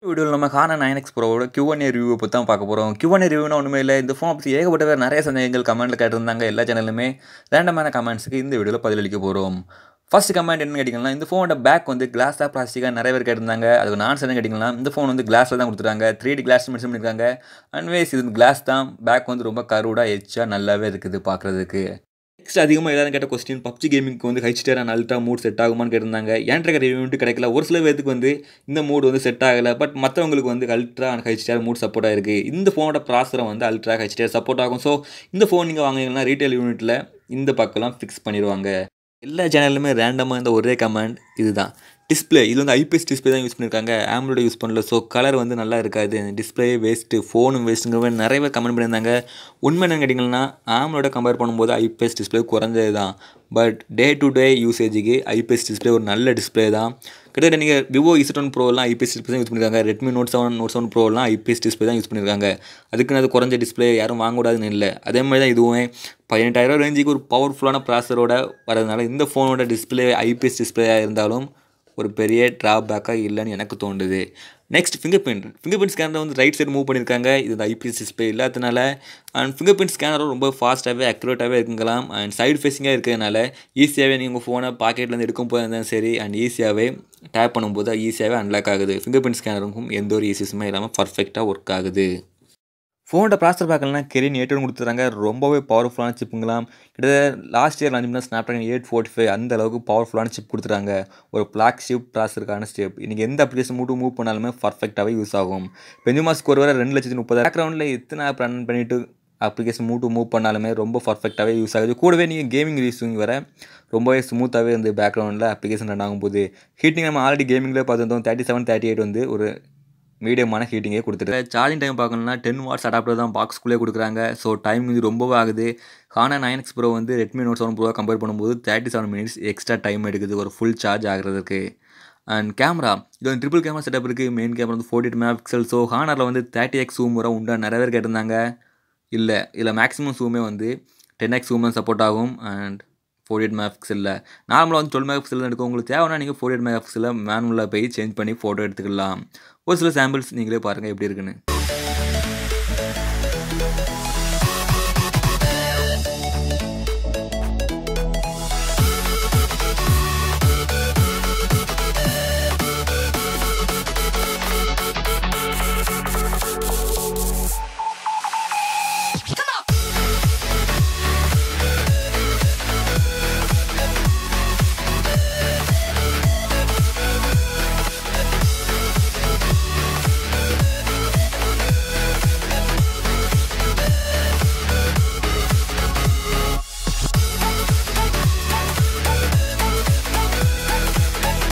வீடியோவில் நம்ம கான நைன் எக்ஸ் ப்ரோவோட கியூஎன்ஏ ரிவ்யூ பற்றி தான் பார்க்க போகிறோம் கியூஎன்ஏ ரிவ்யூனா ஒன்றுமே இல்லை இந்த ஃபோன் பற்றி ஏகப்பட்ட பேர் நிறைய சந்தேகங்கள் கமெண்ட்டில் கேட்டிருந்தாங்க எல்லா சேனலுமே ரேண்டமான கமெண்ட்ஸுக்கு இந்த வீடியோவில் பதிலளிக்க போகிறோம் ஃபர்ஸ்ட் கமெண்ட் என்னன்னு கேட்டிங்கன்னா இந்த ஃபோனோட பேக் வந்து கிளாஸாக பிளாஸ்டிக்காக நிறைய பேர் கேட்டிருந்தாங்க அதுக்கு நான் என்ன கேட்டிங்கன்னா இந்த ஃபோன் வந்து கிளாஸில் தான் கொடுத்துருக்காங்க த்ரீ டி கிளாஸ் மென்ஷன் பண்ணியிருக்காங்க அன்வேஸ் இது கிளாஸ் தான் பேக் வந்து ரொம்ப கருடாக எச்சா நல்லாவே இருக்குது பார்க்குறதுக்கு நெக்ஸ்ட் அதிகமாக எல்லாரும் கேட்ட கொஸ்டின் பப்ஜி கேமிங்க்கு வந்து ஹைஸ்டர் அண்ட் அல்ட்ரா மூட் செட் ஆகுமான்னு கேட்டிருந்தாங்க ஏன்ட்ரா ரிவ்யூ கிடைக்கல ஒரு சில பேருக்கு வந்து இந்த மூட் வந்து செட் ஆகலை பட் மற்றவங்களுக்கு வந்து அல்ட்ரா அண்ட் ஹைஸ்டர் மூட் சப்போர்ட் ஆயிருக்கு இந்த ஃபோனோட ப்ராசரை வந்து அல்ட்ரா ஹைஸ்டர் சப்போர்ட் ஆகும் ஸோ இந்த ஃபோன் நீங்கள் வாங்குனீங்கன்னா ரீட்டைல் யூனிட்டில் இந்த பக்கம்லாம் ஃபிக்ஸ் பண்ணிடுவாங்க எல்லா சேனல்லுமே ரேண்டமாக இந்த ஒரே கமெண்ட் இதுதான் டிஸ்பிளே இது வந்து ஐபிஎஸ் டிஸ்பிளே தான் யூஸ் பண்ணியிருக்காங்க ஆம்லோட யூஸ் பண்ணல ஸோ கலர் வந்து நல்லா இருக்காது டிஸ்பிளே வேஸ்ட்டு ஃபோனும் வேஸ்ட்டுங்கிற மாதிரி நிறைய பேர் கமெண்ட் பண்ணியிருந்தாங்க உண்மை என்னன்னு கேட்டிங்கன்னா ஆம்லோட கம்பேர் பண்ணும்போது ஐபிஎஸ் டிஸ்பிளே குறைஞ்சது தான் பட் டே டு டே யூசேஜுக்கு ஐபிஎஸ் டிஸ்பிளே ஒரு நல்ல டிஸ்பிளே தான் கிட்டத்தட்ட நீங்கள் விவோ இசட் ஒன் ப்ரோலாம் ஐபிஎஸ் டிஸ்பிளே தான் யூஸ் பண்ணியிருக்காங்க Redmi Note seven Note seven ப்ரோலாம் ஐபிஎஸ் டிஸ்பிளே தான் யூஸ் பண்ணியிருக்காங்க அதுக்குன்னு அது குறைஞ்ச டிஸ்பிளே யாரும் வாங்கக்கூடாதுன்னு இல்லை அதே மாதிரி தான் இதுவுமே பதினெட்டாயிரம் ரேஞ்சுக்கு ஒரு பவர்ஃபுல்லான ப்ராசரோட வரதுனால இந்த ஃபோனோட டிஸ்பிளே ஐபிஎஸ் டிஸ்பிளேயாக இருந்தாலும் ஒரு பெரிய ட்ராபேக்காக இல்லைன்னு எனக்கு தோணுது next fingerprint fingerprint scanner வந்து ரைட் சைடு மூவ் பண்ணியிருக்காங்க இது ஐபிஎஸ் டிஸ்பிளே இல்லாதனால அண்ட் ஃபிங்கர் பிரிண்ட் ஸ்கேனரும் ரொம்ப ஃபாஸ்ட்டாகவே அக்யூரேட்டாகவே இருக்குங்களாம் அண்ட் சைடு ஃபேஸிங்காக இருக்கிறதுனால ஈஸியாகவே நீங்கள் உங்கள் ஃபோனை பாக்கெட்லேருந்து எடுக்கும் போது இருந்தாலும் சரி அண்ட் ஈஸியாகவே டேப் பண்ணும்போது ஈஸியாகவே அன்லாக் ஆகுது ஃபிங்கர் பிரிண்ட் ஸ்கேனருக்கும் எந்த ஒரு ஈஸிஸுமே இல்லாமல் பர்ஃபெக்டாக ஒர்க் ஆகுது ஃபோனோட ப்ராசர் பார்க்கலாம் கெரின் ஏட்டு கொடுத்துறாங்க ரொம்பவே பவர்ஃபுல்லான சிப்புங்களாம் கிட்டத்தட்ட லாஸ்ட் இயர் லான்ச் பண்ண Snapdragon eight forty five அந்த அளவுக்கு பவர்ஃபுல்லான சிப் கொடுத்துறாங்க ஒரு பிளாக் ஷிப் ப்ராசருக்கான ஸ்டெப் இன்றைக்கி எந்த அப்ளிகேஷன் மூட்டு மூவ் பண்ணாலுமே பர்ஃபெக்டாகவே யூஸ் ஆகும் பெஞ்சு மாஸ்க்கு ஒரு வரை ரெண்டு லட்சத்தி முப்பது பேக்ரவுண்டில் எத்தனை ஆப் ரன் பண்ணிவிட்டு அப்ளிகேஷன் மூட்டு மூவ் பண்ணாலுமே ரொம்ப பர்ஃபெக்டாகவே யூஸ் ஆகுது கூடவே நீங்கள் கேமிங் யூஸிங் வர ரொம்பவே ஸ்மூத்தாகவே இருந்து பேக்ரவுண்டில் அப்ளிகேஷன் ரன் ஆகும்போது ஹீட்டிங் நம்ம ஆல்ரெடி கேமிங்கில் பார்த்துருந்தோம் தேர்ட்டி செவன் தேர்ட்டி எயிட் வந்து ஒரு மீடியமான ஹீட்டிங்கே கொடுத்துட்டு சார்ஜிங் டைம் பார்க்கணும்னா டென் வாட்ஸ் அடாப்டர் தான் பாக்ஸ்குள்ளே கொடுக்குறாங்க ஸோ டைம் இது ரொம்பவே ஆகுது ஹானா நைன் எக்ஸ் ப்ரோ வந்து Redmi Note seven pro compare பண்ணும்போது thirty seven minutes extra time எடுக்குது ஒரு ஃபுல் சார்ஜ் ஆகிறதுக்கு அண்ட் கேமரா இது வந்து ட்ரிபிள் கேமரா செட்டப் இருக்குது மெயின் கேமரா வந்து forty eight megapixel so ஹானரில் வந்து தேர்ட்டி எக்ஸ் ஜூம் வர உண்டா நிறைய பேர் கேட்டிருந்தாங்க இல்லை இதில் மேக்ஸிமம் ஜூமே வந்து டென் எக்ஸ் ஜூம் சப்போர்ட் ஆகும் அண்ட் ஃபோர் எயிட் மெகா பிக்சலில் நார்மலாக வந்து டுவெல் மெகா பிக்சல் எடுக்கும் உங்களுக்கு தேவைன்னா நீங்கள் ஃபோர் எயிட் மெகா பிக்சலில் மேனுவலாக போய் சேஞ்ச் பண்ணி ஃபோட்டோ எடுத்துக்கலாம் ஒரு சில சாம்பிள்ஸ் நீங்களே பாருங்கள் எப்படி இருக்குன்னு